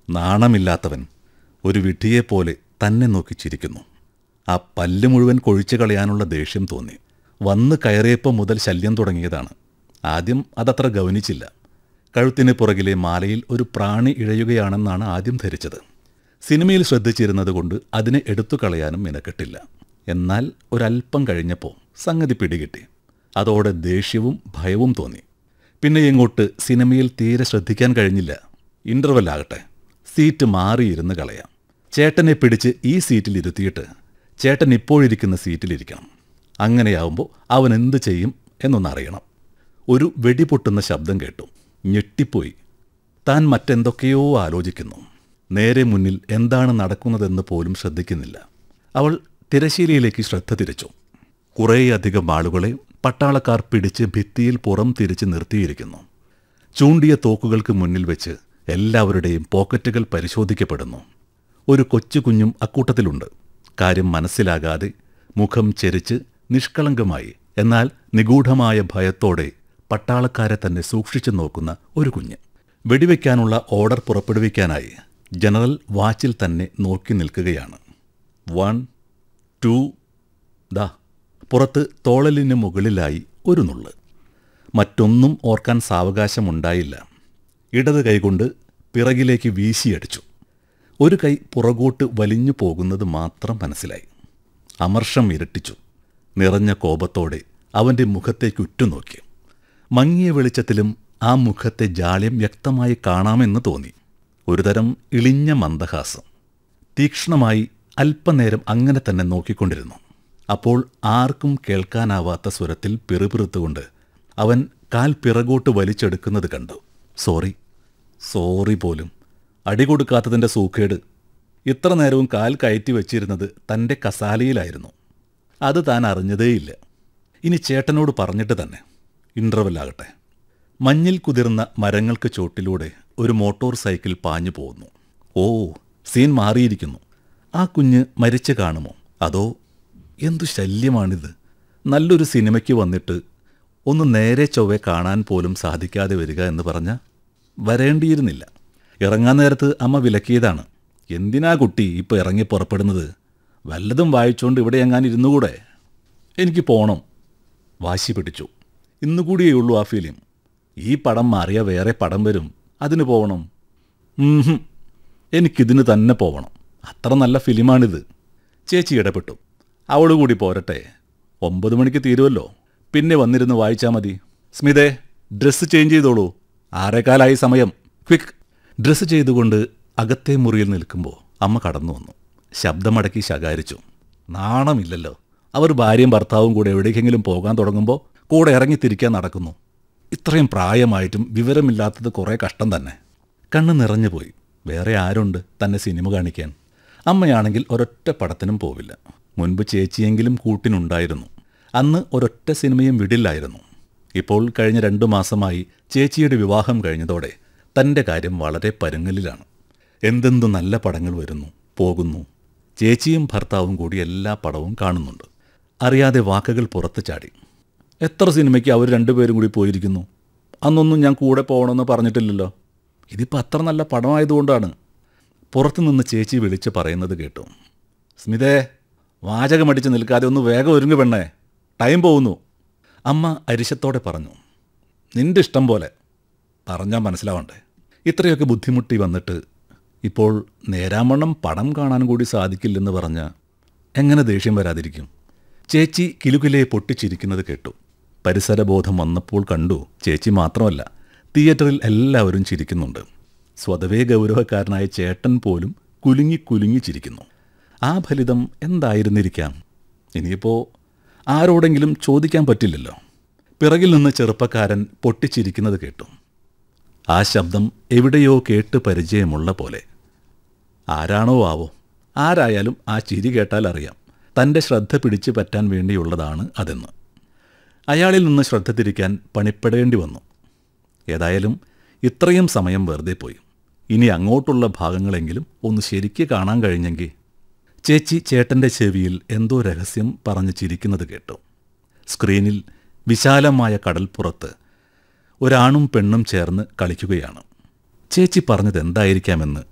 നാണമില്ലാത്തവൻ ഒരു വിഡ്ഢിയെപ്പോലെ തന്നെ നോക്കി ചിരിക്കുന്നു ആ പല്ല് മുഴുവൻ കൊഴിച്ചു കളയാനുള്ള ദേഷ്യം തോന്നി വന്ന് കയറിയപ്പോൾ മുതൽ ശല്യം തുടങ്ങിയതാണ് ആദ്യം അതത്ര ഗൗനിച്ചില്ല കഴുത്തിന് പുറകിലെ മാലയിൽ ഒരു പ്രാണി ഇഴയുകയാണെന്നാണ് ആദ്യം ധരിച്ചത് സിനിമയിൽ ശ്രദ്ധിച്ചിരുന്നത് കൊണ്ട് അതിനെ എടുത്തു കളയാനും മിനക്കെട്ടില്ല എന്നാൽ ഒരല്പം കഴിഞ്ഞപ്പോൾ സംഗതി പിടികിട്ടി അതോടെ ദേഷ്യവും ഭയവും തോന്നി പിന്നെ എങ്ങോട്ട് സിനിമയിൽ തീരെ ശ്രദ്ധിക്കാൻ കഴിഞ്ഞില്ല ഇന്റർവെൽ ആകട്ടെ സീറ്റ് മാറിയിരുന്ന് കളയാം ചേട്ടനെ പിടിച്ച് ഈ സീറ്റിൽ ഇരുത്തിയിട്ട് ചേട്ടൻ ഇപ്പോഴിരിക്കുന്ന സീറ്റിലിരിക്കണം അങ്ങനെയാവുമ്പോൾ അവൻ എന്ത് ചെയ്യും എന്നൊന്നറിയണം ഒരു വെടിപൊട്ടുന്ന ശബ്ദം കേട്ടു ഞെട്ടിപ്പോയി താൻ മറ്റെന്തൊക്കെയോ ആലോചിക്കുന്നു നേരെ മുന്നിൽ എന്താണ് നടക്കുന്നതെന്ന് പോലും ശ്രദ്ധിക്കുന്നില്ല അവൾ തിരശീലയിലേക്ക് ശ്രദ്ധ തിരിച്ചു കുറേയധികം ആളുകളെ പട്ടാളക്കാർ പിടിച്ച് ഭിത്തിയിൽ പുറം തിരിച്ച് നിർത്തിയിരിക്കുന്നു ചൂണ്ടിയ തോക്കുകൾക്ക് മുന്നിൽ വെച്ച് എല്ലാവരുടെയും പോക്കറ്റുകൾ പരിശോധിക്കപ്പെടുന്നു ഒരു കൊച്ചു കുഞ്ഞും അക്കൂട്ടത്തിലുണ്ട് കാര്യം മനസ്സിലാകാതെ മുഖം ചെരിച്ച് നിഷ്കളങ്കമായി എന്നാൽ നിഗൂഢമായ ഭയത്തോടെ പട്ടാളക്കാരെ തന്നെ സൂക്ഷിച്ചു നോക്കുന്ന ഒരു കുഞ്ഞ് വെടിവെക്കാനുള്ള ഓർഡർ പുറപ്പെടുവിക്കാനായി ജനറൽ വാച്ചിൽ തന്നെ നോക്കി നിൽക്കുകയാണ് വൺ ടു ദാ പുറത്ത് തോളലിന് മുകളിലായി ഒരു നുള്ള് മറ്റൊന്നും ഓർക്കാൻ സാവകാശമുണ്ടായില്ല ഇടത് കൈകൊണ്ട് പിറകിലേക്ക് വീശിയടിച്ചു ഒരു കൈ പുറകോട്ട് വലിഞ്ഞു പോകുന്നത് മാത്രം മനസ്സിലായി അമർഷം ഇരട്ടിച്ചു നിറഞ്ഞ കോപത്തോടെ അവൻ്റെ മുഖത്തേക്ക് ഉറ്റുനോക്കി മങ്ങിയ വെളിച്ചത്തിലും ആ മുഖത്തെ ജാള്യം വ്യക്തമായി കാണാമെന്ന് തോന്നി ഒരുതരം ഇളിഞ്ഞ മന്ദഹാസം തീക്ഷ്ണമായി അല്പനേരം അങ്ങനെ തന്നെ നോക്കിക്കൊണ്ടിരുന്നു അപ്പോൾ ആർക്കും കേൾക്കാനാവാത്ത സ്വരത്തിൽ പിറുപിറുത്തുകൊണ്ട് അവൻ കാൽ പിറകോട്ട് വലിച്ചെടുക്കുന്നത് കണ്ടു സോറി സോറി പോലും അടി കൊടുക്കാത്തതിൻ്റെ സൂക്കേട് ഇത്ര നേരവും കാൽ കയറ്റി വെച്ചിരുന്നത് തൻ്റെ കസാലയിലായിരുന്നു അത് താൻ അറിഞ്ഞതേയില്ല ഇനി ചേട്ടനോട് പറഞ്ഞിട്ട് തന്നെ ഇൻ്റർവെല്ലാകട്ടെ മഞ്ഞിൽ കുതിർന്ന മരങ്ങൾക്ക് ചോട്ടിലൂടെ ഒരു മോട്ടോർ സൈക്കിൾ പാഞ്ഞു പോകുന്നു ഓ സീൻ മാറിയിരിക്കുന്നു ആ കുഞ്ഞ് മരിച്ചു കാണുമോ അതോ എന്തു ശല്യമാണിത് നല്ലൊരു സിനിമയ്ക്ക് വന്നിട്ട് ഒന്ന് നേരെ ചൊവ്വെ കാണാൻ പോലും സാധിക്കാതെ വരിക എന്ന് പറഞ്ഞ വരേണ്ടിയിരുന്നില്ല ഇറങ്ങാൻ നേരത്ത് അമ്മ വിലക്കിയതാണ് എന്തിനാ കുട്ടി ഇപ്പോൾ ഇറങ്ങി പുറപ്പെടുന്നത് വല്ലതും വായിച്ചുകൊണ്ട് ഇവിടെ എങ്ങാൻ ഇരുന്നുകൂടെ എനിക്ക് പോണം വാശി പിടിച്ചു ഇന്നുകൂടിയേ ഉള്ളൂ ആ ഫിലിം ഈ പടം മാറിയ വേറെ പടം വരും അതിന് പോകണം ഉംഹും. എനിക്കിതിന് തന്നെ പോകണം അത്ര നല്ല ഫിലിമാണിത് ചേച്ചി ഇടപെട്ടു അവൾ കൂടി പോരട്ടെ ഒമ്പത് മണിക്ക് തീരുമല്ലോ പിന്നെ വന്നിരുന്ന് വായിച്ചാൽ മതി സ്മിതേ ഡ്രസ്സ് ചേഞ്ച് ചെയ്തോളൂ ആറേക്കാലായി സമയം ക്വിക്ക് ഡ്രസ്സ് ചെയ്തുകൊണ്ട് അകത്തെ മുറിയിൽ നിൽക്കുമ്പോൾ അമ്മ കടന്നു വന്നു ശബ്ദമടക്കി ശകാരിച്ചു നാണമില്ലല്ലോ അവർ ഭാര്യയും ഭർത്താവും കൂടെ എവിടേക്കെങ്കിലും പോകാൻ തുടങ്ങുമ്പോൾ കൂടെ ഇറങ്ങിത്തിരിക്കാൻ നടക്കുന്നു ഇത്രയും പ്രായമായിട്ടും വിവരമില്ലാത്തത് കുറേ കഷ്ടം തന്നെ കണ്ണ് നിറഞ്ഞുപോയി വേറെ ആരുണ്ട് തന്നെ സിനിമ കാണിക്കാൻ അമ്മയാണെങ്കിൽ ഒരൊറ്റ പടത്തിനും പോവില്ല മുൻപ് ചേച്ചിയെങ്കിലും കൂട്ടിനുണ്ടായിരുന്നു അന്ന് ഒരൊറ്റ സിനിമയും വിടില്ലായിരുന്നു ഇപ്പോൾ കഴിഞ്ഞ രണ്ടു മാസമായി ചേച്ചിയുടെ വിവാഹം കഴിഞ്ഞതോടെ തൻ്റെ കാര്യം വളരെ പരുങ്ങലിലാണ് എന്തെന്തു നല്ല പടങ്ങൾ വരുന്നു പോകുന്നു ചേച്ചിയും ഭർത്താവും കൂടി എല്ലാ പടവും കാണുന്നുണ്ട് അറിയാതെ വാക്കുകൾ പുറത്ത് ചാടി എത്ര സിനിമയ്ക്ക് അവർ രണ്ടുപേരും കൂടി പോയിരിക്കുന്നു അന്നൊന്നും ഞാൻ കൂടെ പോകണമെന്ന് പറഞ്ഞിട്ടില്ലല്ലോ ഇതിപ്പോൾ അത്ര നല്ല പടമായതുകൊണ്ടാണ് പുറത്തുനിന്ന് ചേച്ചി വിളിച്ച് പറയുന്നത് കേട്ടു സ്മിതേ വാചകമടിച്ച് നിൽക്കാതെ ഒന്ന് വേഗം ഒരുങ്ങു പെണ്ണേ ടൈം പോകുന്നു അമ്മ അരിശത്തോടെ പറഞ്ഞു നിന്റെ ഇഷ്ടം പോലെ പറഞ്ഞാൽ മനസ്സിലാവണ്ടേ ഇത്രയൊക്കെ ബുദ്ധിമുട്ടി വന്നിട്ട് ഇപ്പോൾ നേരാമണ്ണം പടം കാണാൻ കൂടി സാധിക്കില്ലെന്ന് പറഞ്ഞ എങ്ങനെ ദേഷ്യം വരാതിരിക്കും ചേച്ചി കിലുകിലെ പൊട്ടിച്ചിരിക്കുന്നത് കേട്ടു പരിസരബോധം വന്നപ്പോൾ കണ്ടു ചേച്ചി മാത്രമല്ല തിയേറ്ററിൽ എല്ലാവരും ചിരിക്കുന്നുണ്ട് സ്വതവേ ഗൗരവക്കാരനായ ചേട്ടൻ പോലും കുലുങ്ങി കുലുങ്ങി ചിരിക്കുന്നു ആ ഫലിതം എന്തായിരുന്നിരിക്കാം ഇനിയിപ്പോൾ ആരോടെങ്കിലും ചോദിക്കാൻ പറ്റില്ലല്ലോ പിറകിൽ നിന്ന് ചെറുപ്പക്കാരൻ പൊട്ടിച്ചിരിക്കുന്നത് കേട്ടു ആ ശബ്ദം എവിടെയോ കേട്ട് പരിചയമുള്ള പോലെ ആരാണോ ആവോ ആരായാലും ആ ചിരി കേട്ടാൽ അറിയാം തൻ്റെ ശ്രദ്ധ പിടിച്ചു പറ്റാൻ വേണ്ടിയുള്ളതാണ് അതെന്ന് അയാളിൽ നിന്ന് ശ്രദ്ധ തിരിക്കാൻ പണിപ്പെടേണ്ടി വന്നു ഏതായാലും ഇത്രയും സമയം വെറുതെ പോയി ഇനി അങ്ങോട്ടുള്ള ഭാഗങ്ങളെങ്കിലും ഒന്ന് ശരിക്ക് കാണാൻ കഴിഞ്ഞെങ്കിൽ ചേച്ചി ചേട്ടൻ്റെ ചെവിയിൽ എന്തോ രഹസ്യം പറഞ്ഞു ചിരിക്കുന്നത് കേട്ടു സ്ക്രീനിൽ വിശാലമായ കടൽപ്പുറത്ത് ഒരാണും പെണ്ണും ചേർന്ന് കളിക്കുകയാണ് ചേച്ചി പറഞ്ഞത് എന്തായിരിക്കാമെന്ന്